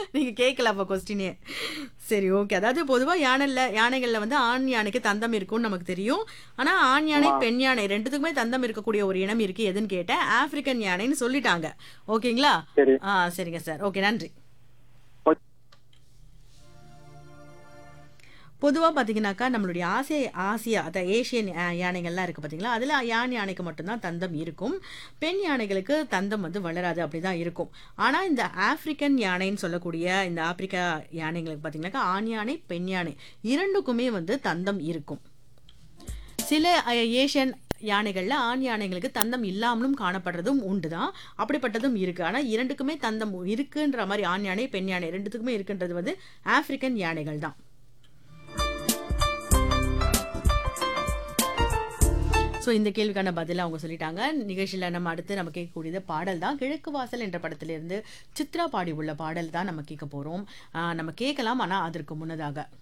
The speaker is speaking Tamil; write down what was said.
நீங்க கேட்கல அப்ப கொஸ்டினே சரி ஓகே அதாவது பொதுவா யானைல யானைகள்ல வந்து ஆண் யானைக்கு தந்தம் இருக்கும்னு நமக்கு தெரியும் ஆனா ஆண் யானை பெண் யானை ரெண்டுத்துக்குமே தந்தம் இருக்கக்கூடிய ஒரு இனம் இருக்கு எதுன்னு கேட்டேன் ஆப்பிரிக்கன் யானைன்னு சொல்லிட்டாங்க ஓகேங்களா சரி ஆ சரிங்க சார் ஓகே நன்றி ஓகே. பொதுவாக பார்த்தீங்கன்னாக்கா நம்மளுடைய ஆசிய ஆசியா அந்த ஏஷியன் யா- யானைகள்லாம் இருக்குது பார்த்தீங்களா அதில் யான் யானைக்கு மட்டும்தான் தந்தம் இருக்கும் பெண் யானைகளுக்கு தந்தம் வந்து வளராது அப்படி தான் இருக்கும் ஆனால் இந்த ஆப்பிரிக்கன் யானைன்னு சொல்லக்கூடிய இந்த ஆப்பிரிக்கா யானைகளுக்கு பார்த்தீங்கன்னாக்கா ஆண் யானை பெண் யானை இரண்டுக்குமே வந்து தந்தம் இருக்கும் சில அஹ், ஏஷியன் யானைகளில் ஆண் யானைகளுக்கு தந்தம் இல்லாமலும் காணப்படுறதும் உண்டு தான் அப்படிப்பட்டதும் இருக்குது ஆனால் இரண்டுக்குமே தந்தம் இருக்குன்ற மாதிரி ஆண் யானை பெண் யானை ரெண்டுத்துக்குமே இருக்குன்றது வந்து ஆப்பிரிக்கன் யானைகள் தான் ஸோ இந்த கேள்விக்கான பதிலை அவங்க சொல்லிட்டாங்க நிகழ்ச்சியில் நம்ம அடுத்து நம்ம கேட்கக்கூடியது பாடல் தான் கிழக்கு வாசல் என்ற படத்திலிருந்து சித்ரா பாடி உள்ள பாடல் தான் நம்ம கேட்க போகிறோம் நம்ம கேட்கலாம் ஆனால் அதற்கு முன்னதாக